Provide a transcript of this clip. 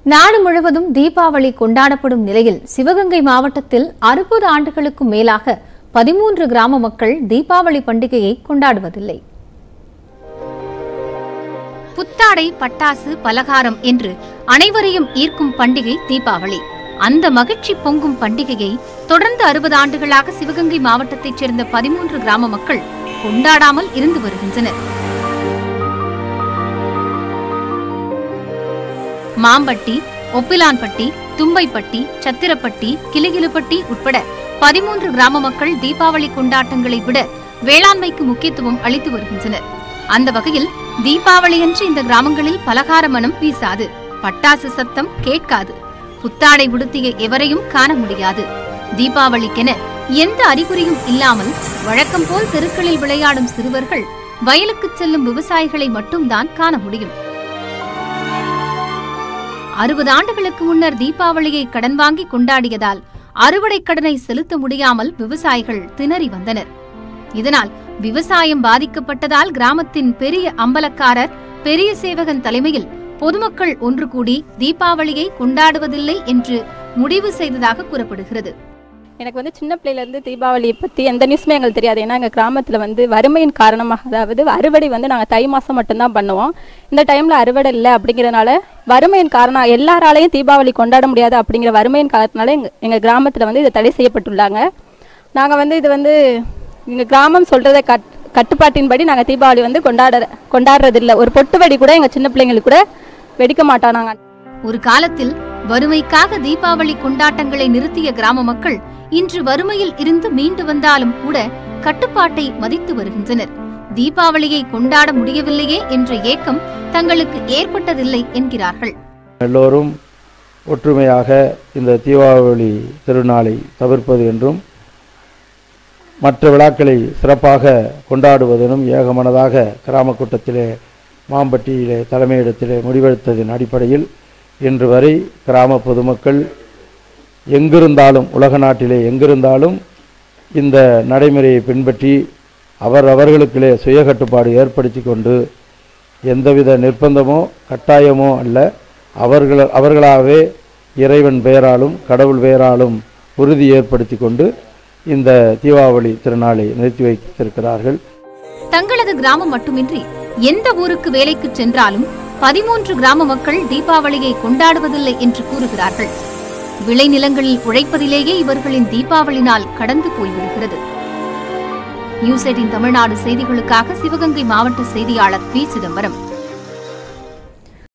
நாடு முழுவதும் தீபாவளி கொண்டாடப்படும் நிலையில் சிவகங்கை மாவட்டத்தில் அறுபது ஆண்டுகளுக்கும் மேலாக பதிமூன்று கிராம மக்கள் தீபாவளி பண்டிகையை கொண்டாடுவதில்லை புத்தாடை பட்டாசு பலகாரம் என்று அனைவரையும் ஈர்க்கும் பண்டிகை தீபாவளி அந்த மகிழ்ச்சி பொங்கும் பண்டிகையை தொடர்ந்து அறுபது ஆண்டுகளாக சிவகங்கை மாவட்டத்தைச் சேர்ந்த பதிமூன்று கிராம மக்கள் கொண்டாடாமல் இருந்து வருகின்றனர் மாம்பட்டி ஒப்பிலான்பட்டி தும்பைப்பட்டி சத்திரப்பட்டி கிளிகிலுப்பட்டி உட்பட பதிமூன்று கிராம மக்கள் தீபாவளி கொண்டாட்டங்களை விட வேளாண்மைக்கு முக்கியத்துவம் அளித்து வருகின்றனர் அந்த வகையில் தீபாவளியன்று இந்த கிராமங்களில் பலகார மனம் வீசாது பட்டாசு சத்தம் கேட்காது புத்தாடை உடுத்திய எவரையும் காண முடியாது தீபாவளிக்கென எந்த அறிகுறியும் இல்லாமல் வழக்கம் போல் தெருக்களில் விளையாடும் சிறுவர்கள் வயலுக்குச் செல்லும் விவசாயிகளை மட்டும்தான் காண முடியும் அறுபது ஆண்டுகளுக்கு முன்னர் தீபாவளியை கடன் வாங்கி கொண்டாடியதால் அறுவடை கடனை செலுத்த முடியாமல் விவசாயிகள் திணறி வந்தனர் இதனால் விவசாயம் பாதிக்கப்பட்டதால் கிராமத்தின் பெரிய அம்பலக்காரர் பெரிய சேவகன் தலைமையில் பொதுமக்கள் ஒன்று கூடி தீபாவளியை கொண்டாடுவதில்லை என்று முடிவு செய்ததாக கூறப்படுகிறது எனக்கு வந்து சின்ன பிள்ளையிலேருந்து தீபாவளி பற்றி எந்த நியூஸுமே எங்களுக்கு தெரியாது ஏன்னா எங்கள் கிராமத்தில் வந்து வறுமையின் காரணமாக அதாவது அறுவடை வந்து நாங்கள் தை மாதம் மட்டும்தான் பண்ணுவோம் இந்த டைமில் அறுவடை இல்லை அப்படிங்கிறனால வறுமையின் காரணம் எல்லாராலையும் தீபாவளி கொண்டாட முடியாது அப்படிங்கிற வறுமையின் காரணத்தினால எங்கள் எங்கள் கிராமத்தில் வந்து இது தடை செய்யப்பட்டுள்ளாங்க நாங்கள் வந்து இது வந்து எங்கள் கிராமம் சொல்கிறத கட் கட்டுப்பாட்டின்படி நாங்கள் தீபாவளி வந்து கொண்டாட கொண்டாடுறதில்ல ஒரு பொட்டு வெடி கூட எங்கள் சின்ன பிள்ளைங்களுக்கு கூட வெடிக்க மாட்டோம் நாங்கள் ஒரு காலத்தில் வறுமைக்காக தீபாவளி கொண்டாட்டங்களை நிறுத்திய கிராம மக்கள் இன்று வறுமையில் இருந்து மீண்டு வந்தாலும் கூட கட்டுப்பாட்டை மதித்து வருகின்றனர் தீபாவளியை கொண்டாட முடியவில்லையே என்ற ஏக்கம் தங்களுக்கு ஏற்பட்டதில்லை என்கிறார்கள் எல்லோரும் ஒற்றுமையாக இந்த தீபாவளி திருநாளை தவிர்ப்பது என்றும் மற்ற விழாக்களை சிறப்பாக கொண்டாடுவதெனும் ஏகமனதாக கிராம கூட்டத்திலே மாம்பட்டியிலே தலைமையிடத்திலே முடிவெடுத்ததின் அடிப்படையில் இன்று வரை கிராம பொதுமக்கள் எங்கிருந்தாலும் உலக நாட்டிலே எங்கிருந்தாலும் இந்த நடைமுறையை பின்பற்றி அவர் அவர்களுக்கிலே சுய கட்டுப்பாடு ஏற்படுத்தி கொண்டு எந்தவித நிர்பந்தமோ கட்டாயமோ அல்ல அவர்கள் அவர்களாகவே இறைவன் பெயராலும் கடவுள் பெயராலும் உறுதி ஏற்படுத்தி கொண்டு இந்த தீபாவளி திருநாளை நிறுத்தி வைத்திருக்கிறார்கள் தங்களது கிராமம் மட்டுமின்றி எந்த ஊருக்கு வேலைக்கு சென்றாலும் பதிமூன்று கிராம மக்கள் தீபாவளியை கொண்டாடுவதில்லை என்று கூறுகிறார்கள் விளைநிலங்களில் உழைப்பதிலேயே இவர்களின் தீபாவளி நாள் கடந்து போய்விடுகிறது நியூஸ் எயிட்டின் தமிழ்நாடு செய்திகளுக்காக சிவகங்கை மாவட்ட செய்தியாளர் பி சிதம்பரம்